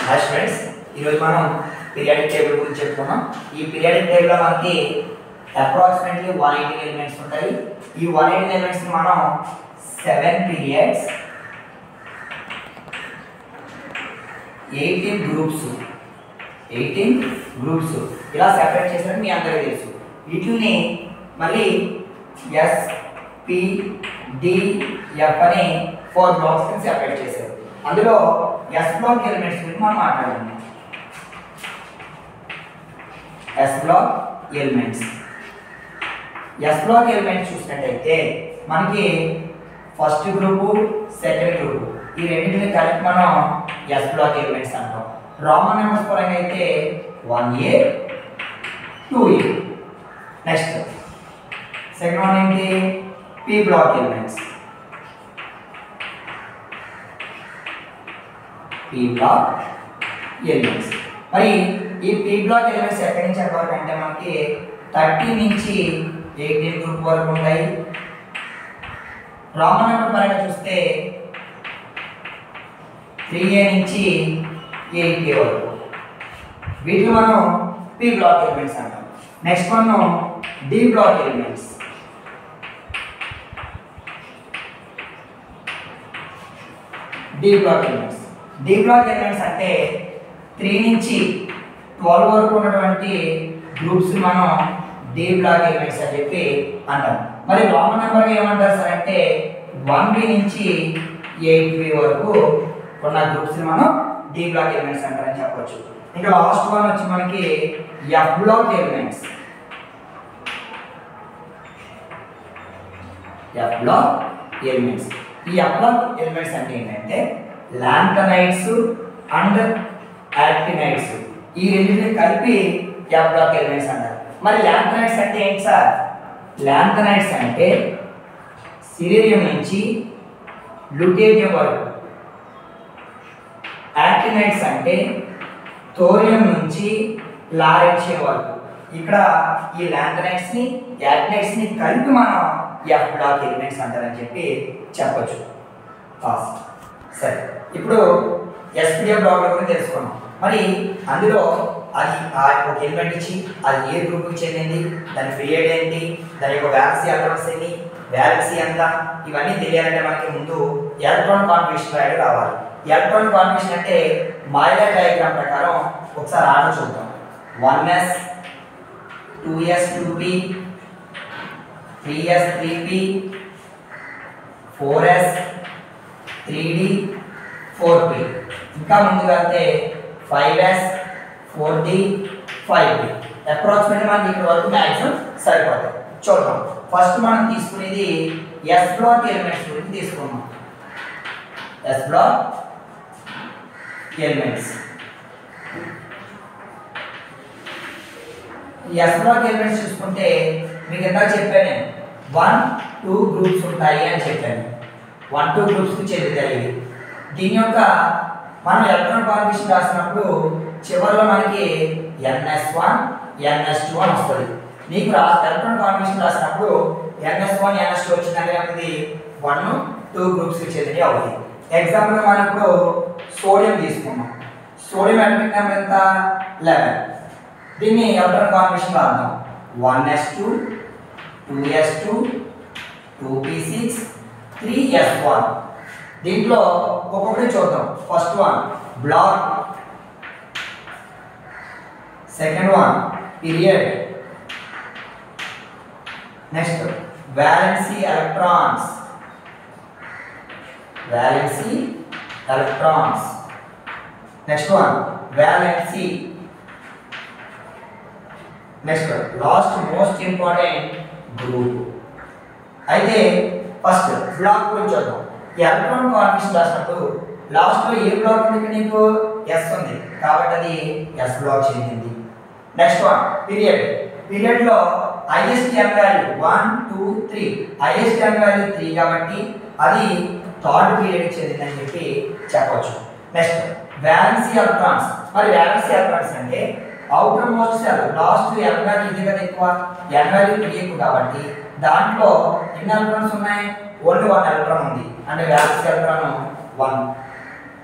hi students ఈరోజు మనం periodic table గురించి చెప్పుకున్నాం ఈ పీరియాడిక్ టేబుల్లో మనకి అప్రాక్సిమేట్లీ వన్ ఎయిటీ ఎలిమెంట్స్ ఉంటాయి ఈ వన్ ఎయిటీ ఎలిమెంట్స్ని మనం seven periods eighteen groups eighteen groups ఇలా సెపరేట్ చేసినట్టు మీ అందరికీ తెలుసు వీటిని మళ్ళీ ఎస్ పి డి ఎఫ్ అని ఫోర్ బ్లాక్స్ కింద సెపరేట్ చేశారు అందులో ఎస్ బ్లాక్ ఎలిమెంట్స్ గురించి మనం మాట్లాడుతున్నాం S block elements S block elements చూసినట్టయితే మనకి ఫస్ట్ గ్రూపు సెకండ్ గ్రూపు ఈ రెండింటిని కలిపి మనం ఎస్ బ్లాక్ ఎలిమెంట్స్ అంటాం రామన్ నెంబర్స్ పరంగా అయితే one A two A next second one ఏంటి P block elements P block elements మరి ఈ పి బ్లాక్ ఎలిమెంట్స్ ఎక్కడి నుంచి ఎక్కడి వరకు అంటే మనకి థర్టీ నుంచి ఎయిటీన్ గ్రూప్ వరకు ఉంటాయి రామన్ నెంబర్ పరంగా చూస్తే త్రీ ఏ నుంచి ఎయిట్ ఏ వరకు వీటిని మనం పి బ్లాక్ ఎలిమెంట్స్ అంటాం next one D block elements D block elements D block elements అంటే త్రీ నుంచి ట్వెల్వ్ వరకు ఉన్నటువంటి గ్రూప్స్ మనం డి బ్లాక్ ఎలిమెంట్స్ అని చెప్పి అంటాం మరి రామన్ నెంబర్గా ఏమంటారు సార్ అంటే వన్ బి నుంచి ఎయిట్ బి వరకు ఉన్న గ్రూప్స్ని మనం డి బ్లాక్ ఎలిమెంట్స్ అంటారని చెప్పొచ్చు ఇంకా లాస్ట్ వన్ వచ్చి మనకి F block elements F block elements ఈ ఎఫ్ బ్లాక్ ఎలిమెంట్స్ అంటే ఏంటంటే లాంథనైట్స్ అండ్ యాక్టినైట్స్ ఈ రెండింటిని కలిపి ఎఫ్ బ్లాక్ ఎలిమెంట్స్ అంటారు మరి లాంథనైట్స్ అంటే ఏంటి సార్ లాంథనైట్స్ అంటే సిరీరియం నుంచి లుటేరియం వరకు యాక్టినైట్స్ అంటే థోరియం నుంచి లారెన్షియం వరకు ఇక్కడ ఈ లాంథనైట్స్ ని యాక్టినైట్స్ ని కలిపి మనం ఎఫ్ బ్లాక్ ఎలిమెంట్స్ అంటారని చెప్పి చెప్పొచ్చు పాస్ సరే ఇప్పుడు ఎస్పీఎఫ్ బ్లాక్ గురించి తెలుసుకున్నాం మరి అందులో అది ఆ ఒక ఎలిమెంట్ ఇచ్చి అది ఏ గ్రూప్కి చెందింది దాని పీరియడ్ ఏంటి దాని యొక్క వ్యాలన్సీ ఎలక్ట్రాన్స్ ఏంటి వ్యాలన్సీ ఎంత ఇవన్నీ తెలియాలంటే మనకి ముందు ఎలక్ట్రాన్ కాన్ఫిగరేషన్ రాయడం రావాలి ఎలక్ట్రాన్ కాన్ఫిగరేషన్ అంటే మాయిలర్ డయాగ్రామ్ ప్రకారం ఒకసారి ఆర్డర్ చూద్దాం one yes two yes two P three S three P four S three D four P ఇంకా ముందుకు వెళ్తే five S four D five D approximately మనకి ఇక్కడ వరకు మ్యాక్సిమం సరిపోతాయి చూద్దాం ఫస్ట్ మనం తీసుకునేది ఎస్ బ్లాక్ ఎలిమెంట్స్ గురించి తీసుకున్నాం ఎస్ బ్లాక్ ఎలిమెంట్స్ ఈ ఎస్ బ్లాక్ ఎలిమెంట్స్ చూసుకుంటే మీకు ఇందాక చెప్పాను నేను వన్ టూ గ్రూప్స్ ఉంటాయి అని చెప్పాను వన్ టూ గ్రూప్స్కి చెందుతాయి ఇవి దీని యొక్క మనం ఎలక్ట్రాన్ కాన్ఫిగరేషన్ రాసినప్పుడు చివరిలో మనకి ఎన్ఎస్ వన్ ఎన్ఎస్ టూ అని వస్తుంది నీకు రా ఎలక్ట్రాన్ కాన్ఫిగరేషన్ రాసినప్పుడు ఎన్ఎస్ వన్ ఎన్ఎస్ టూ వచ్చిందంటే మనకి వన్ టూ గ్రూప్స్కి చెందినవి అవుతాయి ఎగ్జాంపుల్ మనం ఇప్పుడు సోడియం తీసుకున్నాం సోడియం అటామిక్ నెంబర్ ఎంత లెవెన్ దీన్ని ఎలక్ట్రాన్ కాన్ఫిగరేషన్ రాద్దాం one yes two two yes two two P six three S one దీంట్లో ఒక్కొక్కటి చూద్దాం first one block second one period next valency electrons valency electrons next one valency next last most important group అయితే first block గురించి చూద్దాం electron configuration రాసినప్పుడు లాస్ట్లో ఏ block ఉంది నీకు ఎస్ ఉంది కాబట్టి అది ఎస్ బ్లాక్ చెందింది నెక్స్ట్ వన్ పీరియడ్ పీరియడ్లో highest N value one two three highest N value three కాబట్టి అది థర్డ్ పీరియడ్ చెందిందని చెప్పి చెప్పొచ్చు నెక్స్ట్ వ్యాలెన్సీ ఎలక్ట్రాన్స్ మరి వ్యాలెన్సీ ఎలక్ట్రాన్స్ అంటే outermost shell last N value ఇది కదా ఎక్కువ ఎన్ వాల్యూ త్రీ ఎక్కువ కాబట్టి దాంట్లో ఎన్ని ఎలక్ట్రాన్స్ ఉన్నాయి ఓన్లీ వన్ ఎలక్ట్రాన్ ఉంది అంటే వ్యాలెన్సీ ఎలక్ట్రాన్ వన్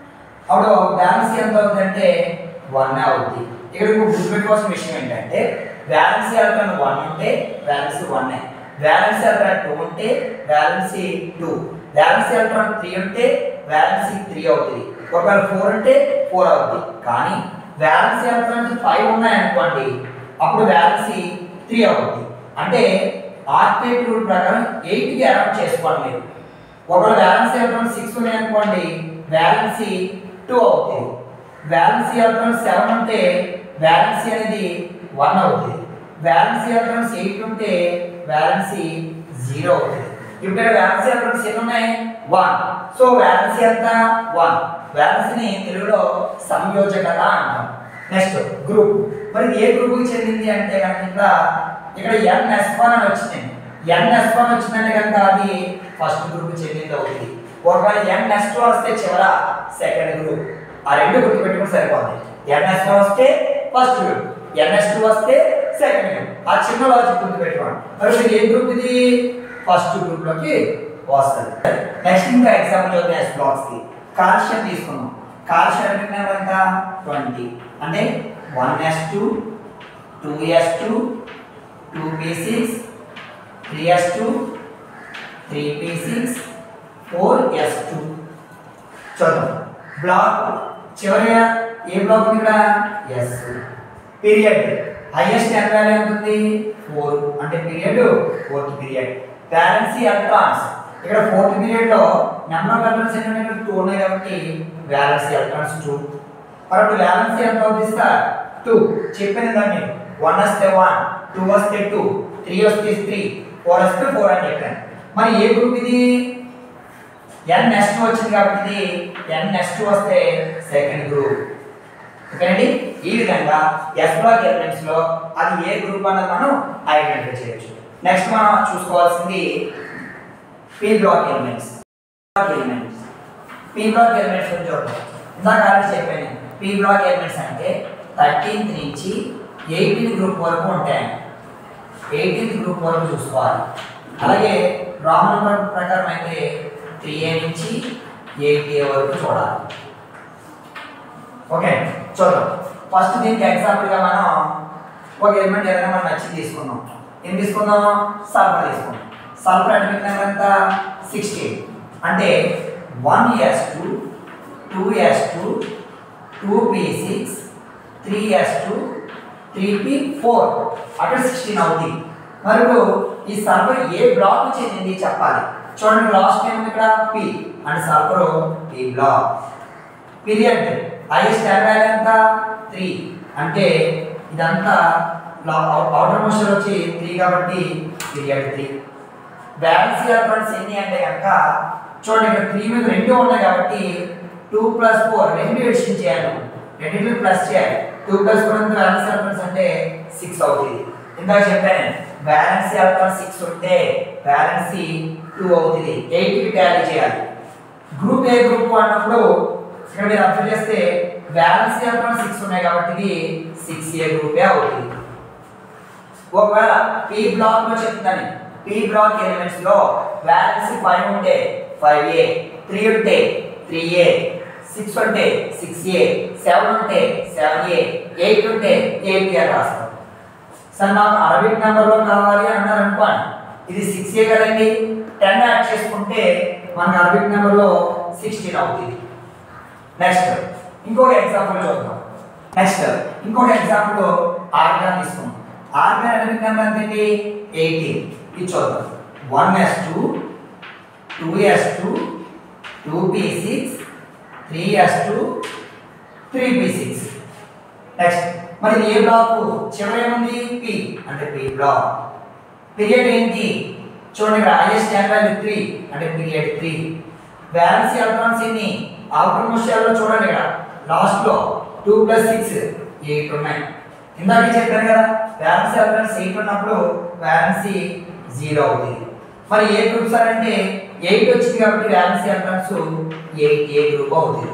అప్పుడు బ్యాలెన్స్ ఎంత అవుతుందంటే వన్ అవుద్ది ఇక్కడ మీకు గుర్తుపెట్టుకోవాల్సిన విషయం ఏంటంటే బ్యాలెన్స్ ఎలక్ట్రాన్ వన్ ఉంటే balance one balance electron two ఉంటే balance two balance electron three ఉంటే బ్యాలెన్స్ త్రీ అవుతుంది ఒకవేళ ఫోర్ ఉంటే ఫోర్ అవుతుంది కానీ బ్యాలెన్స్ ఎలక్ట్రాన్స్ ఫైవ్ ఉన్నాయనుకోండి అప్పుడు బ్యాలెన్స్ త్రీ అవుతుంది అంటే ఆర్టేట్ రూల్ ప్రకారం ఎయిట్కి అడాప్ట్ చేసుకోవాలి మీరు ఒకవేళ బ్యాలెన్స్ ఎలక్ట్రాన్ సిక్స్ ఉన్నాయనుకోండి బ్యాలెన్స్ టూ అవుతుంది బ్యాలెన్స్ ఎలక్ట్రాన్ సెవెన్ ఉంటే బ్యాలెన్స్ అనేది వన్ అవుతుంది బ్యాలెన్స్ ఎలక్ట్రాన్స్ ఎయిట్ ఉంటే బ్యాలెన్స్ జీరో అవుతుంది ఇప్పుడు బ్యాలెన్స్ ఎలక్ట్రాన్స్ ఎన్ని ఉన్నాయి వన్ సో బ్యాలెన్స్ ఎంత వన్ బ్యాలెన్స్ ని తెలుగులో సంయోజకత అంటాం నెక్స్ట్ గ్రూప్ మరి ఇది ఏ గ్రూప్ కి చెందింది అంటే కనుక ఇక్కడ ఇక్కడ ఎన్ఎస్ వన్ అని వచ్చింది ఎన్ఎస్ వన్ వచ్చిందంటే కనుక అది ఫస్ట్ గ్రూప్ చెందింది అవుతుంది ఒకవేళ ఎన్ఎస్ టూ వస్తే చివర సెకండ్ గ్రూప్ ఆ రెండు గుర్తు పెట్టుకుని సరిపోతుంది ఎన్ఎస్ వన్ వస్తే ఫస్ట్ గ్రూప్ ఎన్ఎస్ టూ వస్తే సెకండ్ గ్రూప్ ఆ చిన్న లాజిక్ గుర్తు పెట్టుకోండి మరి ఇది ఏ గ్రూప్ ఇది ఫస్ట్ గ్రూప్ లోకి వస్తుంది నెక్స్ట్ ఇంకా ఎగ్జాంపుల్ చూద్దాం ఎస్ బ్లాక్స్ కి కాల్షియం తీసుకుందాం కాల్షియం నెంబర్ ఎంత ట్వంటీ అంటే one yes two two yes two two P six three yes two three P six four yes two చూద్దాం బ్లాక్ చివరి ఏ బ్లాక్ ఉంది ఇక్కడ ఎస్ పీరియడ్ హైయెస్ట్ ఎంత వాల్యూ ఎంత ఉంది ఫోర్ అంటే period fourth period balance electrons ఇక్కడ ఫోర్త్ పీరియడ్ లో నెంబర్ ఆఫ్ ఎలక్ట్రాన్స్ ఎన్ని ఉన్నాయి టూ ఉన్నాయి కాబట్టి బ్యాలెన్స్ ఎలక్ట్రాన్స్ టూ మరి ఇప్పుడు బ్యాలెన్స్ ఎంత అవుతుంది సార్ టూ చెప్పాను దాన్ని వన్ వస్తే వన్ టూ వస్తే టూ త్రీ వస్తే త్రీ ఫోర్ వస్తే ఫోర్ అని చెప్పాను మరి ఏ గ్రూప్ ఇది ఎన్ నెక్స్ట్ వచ్చింది కాబట్టి ఇది ఎన్ నెక్స్ట్ వస్తే సెకండ్ గ్రూప్ ఓకేనండి ఈ విధంగా ఎస్ బ్లాక్ ఎలిమెంట్స్ లో అది ఏ గ్రూప్ అన్నది మనం ఐడెంటిఫై చేయొచ్చు నెక్స్ట్ మనం చూసుకోవాల్సింది P block elements block elements P block elements గురించి చూద్దాం ఇందాక ఆల్రెడీ చెప్పాను పి బ్లాక్ ఎలిమెంట్స్ అంటే థర్టీన్త్ నుంచి ఎయిటీన్త్ గ్రూప్ వరకు ఉంటాయి ఎయిటీన్త్ గ్రూప్ వరకు చూసుకోవాలి అలాగే రామన్ నెంబర్ ప్రకారం అయితే త్రీ ఏ నుంచి ఎయిట్ ఏ వరకు చూడాలి ఓకే చూద్దాం ఫస్ట్ దీనికి ఎగ్జాంపుల్గా మనం ఒక ఎలిమెంట్ ఏదైనా మనం నచ్చి తీసుకుందాం ఏం తీసుకుందాం సల్ఫర్ తీసుకుందాం సల్ఫర్ అటమిక్ నెంబర్ ఎంత సిక్స్టీన్ అంటే one yes two two yes two two P six three yes two three P four అక్కడ సిక్స్టీన్ అవుతుంది మరి ఇప్పుడు ఈ సల్ఫర్ ఏ బ్లాక్ చెందింది చెప్పాలి చూడండి లాస్ట్ టైం ఇక్కడ పి అంటే sulphur P block period highest value ఎంత త్రీ అంటే ఇదంతా అవుటర్ మోషన్ వచ్చి త్రీ కాబట్టి పీరియడ్ త్రీ బ్యాలెన్స్ ఎలక్ట్రాన్స్ ఎన్ని అంటే కనుక చూడండి ఇక్కడ త్రీ మీద రెండు ఉన్నాయి కాబట్టి టూ ప్లస్ ఫోర్ రెండు ఎడిషన్ చేయాలి రెండింటిని ప్లస్ చేయాలి టూ ప్లస్ ఫోర్ ఎంత బ్యాలెన్స్ ఎలక్ట్రాన్స్ అంటే సిక్స్ అవుతుంది ఇందాక చెప్పాను బ్యాలెన్స్ ఎలక్ట్రాన్ సిక్స్ ఉంటే బ్యాలెన్స్ టూ అవుతుంది ఎయిట్కి ట్యాలీ చేయాలి గ్రూప్ ఏ గ్రూప్ అన్నప్పుడు ఇక్కడ మీరు అబ్జర్వ్ చేస్తే బ్యాలెన్స్ ఎలక్ట్రాన్ సిక్స్ ఉన్నాయి కాబట్టి ఇది సిక్స్ ఏ గ్రూపే అవుతుంది ఒకవేళ పి బ్లాక్ లో చెప్తాను పి బ్లాక్ ఎలిమెంట్స్ లో బ్యాలెన్స్ ఫైవ్ ఉంటే ఫైవ్ ఏ త్రీ ఉంటే త్రీ ఏ సిక్స్ ఉంటే సిక్స్ ఏ సెవెన్ ఉంటే సెవెన్ ఏ ఎయిట్ ఉంటే ఎయిట్ ఏ రాస్తాం సార్ నాకు అరబిక్ నెంబర్లో కావాలి అన్నారు అనుకోండి ఇది సిక్స్ ఏ కదండి టెన్ యాడ్ చేసుకుంటే మనకి అరబిక్ నెంబర్లో సిక్స్టీన్ అవుతుంది నెక్స్ట్ ఇంకొక ఎగ్జాంపుల్ చూద్దాం నెక్స్ట్ ఇంకొక ఎగ్జాంపుల్ ఆర్గాన్ తీసుకుందాం ఆర్గాన్ అరబిక్ నెంబర్ ఎంతండి ఎయిటీన్ ఇది చూద్దాం one yes two two yes two two P six three yes two three P six next మరి ఇది ఏ బ్లాక్ చివరి ఏముంది పి అంటే పి బ్లాక్ పీరియడ్ ఏంటి చూడండి ఇక్కడ హైయెస్ట్ వాల్యూ త్రీ అంటే పీరియడ్ త్రీ బ్యాలెన్స్ ఎలక్ట్రాన్స్ ఎన్ని అవుటర్ మోషన్లో చూడండి ఇక్కడ లాస్ట్ లో టూ ప్లస్ సిక్స్ ఎయిట్ ఉన్నాయి ఇందాక చెప్పాను కదా బ్యాలెన్స్ ఎలక్ట్రాన్స్ ఎయిట్ ఉన్నప్పుడు బ్యాలెన్స్ జీరో అవుతుంది మరి ఏ గ్రూప్ సార్ అంటే ఎయిట్ వచ్చింది కాబట్టి balance electrons eight A group అవుతుంది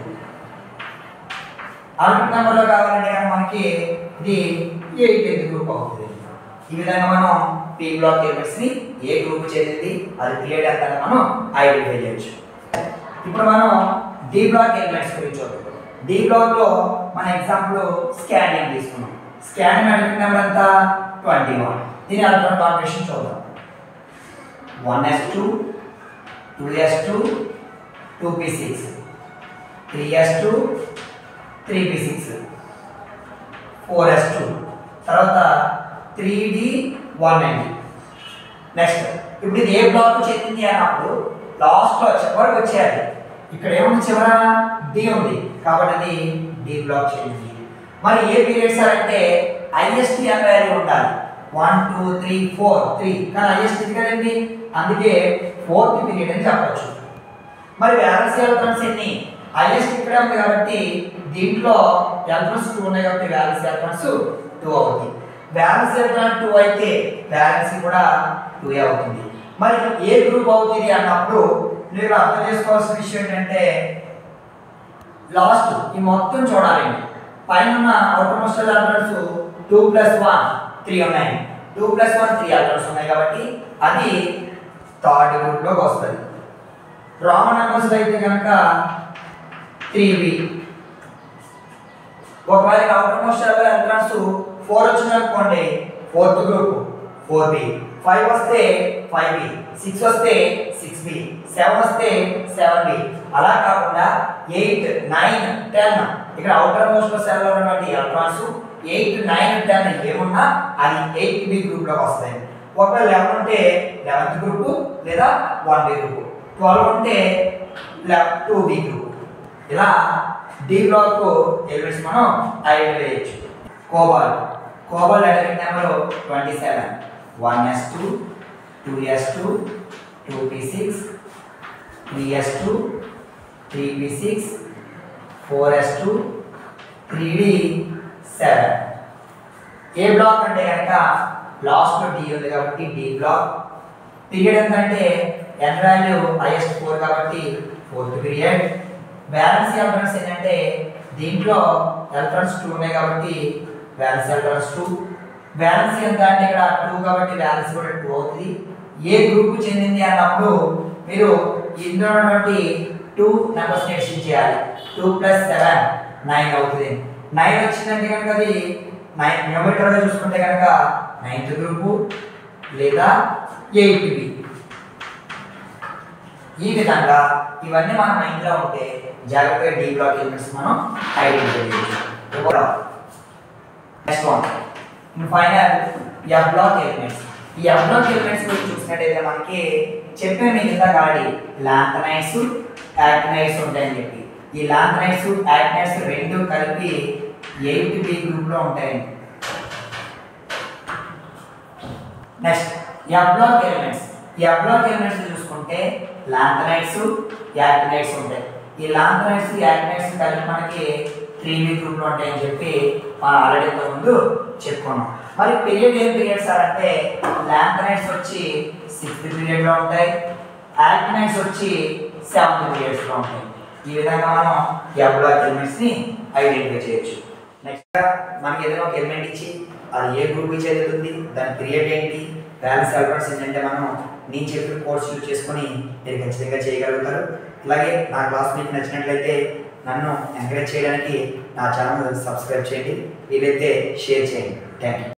ఆర్బిట్ నెంబర్లో కావాలంటే కనుక మనకి ఇది ఎయిట్ ఎయిత్ గ్రూప్ అవుతుంది ఈ విధంగా మనం పీ బ్లాక్ ఎలిమెంట్స్ ని ఏ గ్రూప్ చెందింది అది పీరియడ్ ఎంత మనం ఐడెంటిఫై చేయొచ్చు ఇప్పుడు మనం డి బ్లాక్ ఎలిమెంట్స్ గురించి చూద్దాం డి బ్లాక్లో మన ఎగ్జాంపుల్ స్కానియం తీసుకున్నాం స్కానియం అడిగిన నెంబర్ ఎంత ట్వంటీ వన్ దీని ఎలక్ట్రాన్ కాంబినేషన్ చూద్దాం one yes two two yes two two P six three yes two three P six four yes two తర్వాత three D one ninety next ఇప్పుడు ఇది ఏ బ్లాక్ చెందింది అన్నప్పుడు లాస్ట్లో చివరికి వచ్చేయాలి ఇక్కడ ఏముంది చివర డి ఉంది కాబట్టి అది డి బ్లాక్ చెందింది మరి ఏ పీరియడ్ సార్ అంటే ఐఎస్టీ అనే వాల్యూ ఉండాలి one two three four three కానీ ఐఎస్టీ కదండి అందుకే ఫోర్త్ పీరియడ్ అని చెప్పొచ్చు మరి వ్యాలెన్స్ ఎలక్ట్రాన్స్ ఎన్ని ఐఎస్టీ ఇక్కడే ఉంది కాబట్టి దీంట్లో ఎలక్ట్రాన్స్ టూ ఉన్నాయి కాబట్టి వ్యాలెన్స్ ఎలక్ట్రాన్స్ టూ అవుతుంది బ్యాలెన్స్ ఎలక్ట్రాన్ టూ అయితే బ్యాలెన్స్ కూడా టూ అవుతుంది మరి ఏ గ్రూప్ అవుతుంది అన్నప్పుడు మీరు అర్థం చేసుకోవాల్సిన విషయం ఏంటంటే లాస్ట్ ఈ మొత్తం చూడాలండి పైన ఉన్న outermost electrons two plus one three ఉన్నాయి two plus one three electrons ఉన్నాయి కాబట్టి అది థర్డ్ గ్రూప్లోకి వస్తుంది రాంగ్ నెంబర్స్ అయితే కనుక త్రీ బి ఒకవేళ అవుటర్ మోస్ట్ ఎలక్ట్రాన్స్ ఫోర్ వచ్చింది అనుకోండి fourth group four B five వస్తే ఫైవ్ బి సిక్స్ వస్తే సిక్స్ బి సెవెన్ వస్తే సెవెన్ బి అలా కాకుండా ఎయిట్ నైన్ టెన్ ఇక్కడ అవుటర్ మోస్ట్ సెల్ ఉన్నటువంటి ఎలక్ట్రాన్స్ ఎయిట్ నైన్ టెన్ ఏమున్నా అది ఎయిట్ బి గ్రూప్లోకి వస్తాయి ఒకవేళ లెవెన్ ఉంటే లెవెన్త్ గ్రూప్ లేదా వన్ బి గ్రూప్ ట్వెల్వ్ ఉంటే టూ బి గ్రూప్ ఇలా డి బ్లాక్ ఎలిమెంట్స్ మనం ఐడెంటిఫై చేయొచ్చు కోబాల్ cobalt element number twenty seven one yes two two yes two two P six three yes two three P six four yes two three d seven ఏ block అంటే కనుక లాస్ట్లో D ఉంది కాబట్టి D block period ఎంతంటే n value highest four కాబట్టి fourth period balance electrons ఏంటంటే దీంట్లో ఎలక్ట్రాన్స్ టూ ఉన్నాయి కాబట్టి బ్యాలెన్స్ ఎలక్ట్రాన్స్ టూ బ్యాలెన్స్ ఎంత అంటే ఇక్కడ టూ కాబట్టి బ్యాలెన్స్ కూడా టూ అవుతుంది ఏ గ్రూప్ చెందింది అన్నప్పుడు మీరు ఇందులో ఉన్నటువంటి టూ నెంబర్స్ని ఎక్స్చేంజ్ చేయాలి టూ ప్లస్ సెవెన్ నైన్ అవుతుంది నైన్ వచ్చిందంటే కనుక అది నైన్ న్యూమరికల్గా చూసుకుంటే కనుక నైన్త్ గ్రూపు లేదా ఎయిత్ బి ఈ విధంగా ఇవన్నీ మన మైండ్లో ఉంటే జాగ్రత్తగా డీ బ్లాక్ ఎలిమెంట్స్ మనం ఐడెంటిఫై చేయొచ్చు next one in final f block elements ఈ ఎఫ్ బ్లాక్ ఎలిమెంట్స్ గురించి చూసినట్టయితే మనకి చెప్పే మీ కింద గాడి లాంథనైట్స్ యాక్టినైట్స్ ఉంటాయని చెప్పి ఈ లాంథనైట్స్ యాక్టినైట్స్ రెండు కలిపి ఎయిట్ బి గ్రూప్లో ఉంటాయండి నెక్స్ట్ ఎఫ్ బ్లాక్ ఎలిమెంట్స్ ఈ ఎఫ్ బ్లాక్ ఎలిమెంట్స్ చూసుకుంటే లాంథనైట్స్ యాక్టినైట్స్ ఉంటాయి ఈ లాంథనైట్స్ యాక్టినైట్స్ కలిపి మనకి త్రీ బి గ్రూప్లో ఉంటాయని చెప్పి మనం ఆల్రెడీ ముందు చెప్పుకున్నాం మరి పీరియడ్ ఏం పీరియడ్ సార్ అంటే లాంథనైట్స్ వచ్చి సిక్స్త్ పీరియడ్లో ఉంటాయి యాక్టినైట్స్ వచ్చి సెవెంత్ పీరియడ్స్లో ఉంటాయి ఈ విధంగా మనం ఎఫ్ బ్లాక్ ఎలిమెంట్స్ని ఐడెంటిఫై చేయొచ్చు నెక్స్ట్ మనకి ఏదైనా ఒక ఎలిమెంట్ ఇచ్చి అది ఏ గ్రూప్కి చెందుతుంది దాని పీరియడ్ ఏంటి బ్యాలెన్స్ ఎలక్ట్రాన్స్ ఏంటంటే మనం నేను చెప్పిన కోర్స్ యూజ్ చేసుకొని మీరు ఖచ్చితంగా చేయగలుగుతారు అలాగే నా క్లాస్ మీకు నచ్చినట్లయితే నన్ను ఎంకరేజ్ చేయడానికి నా ఛానల్ సబ్స్క్రైబ్ చేయండి వీలైతే షేర్ చేయండి థ్యాంక్ యూ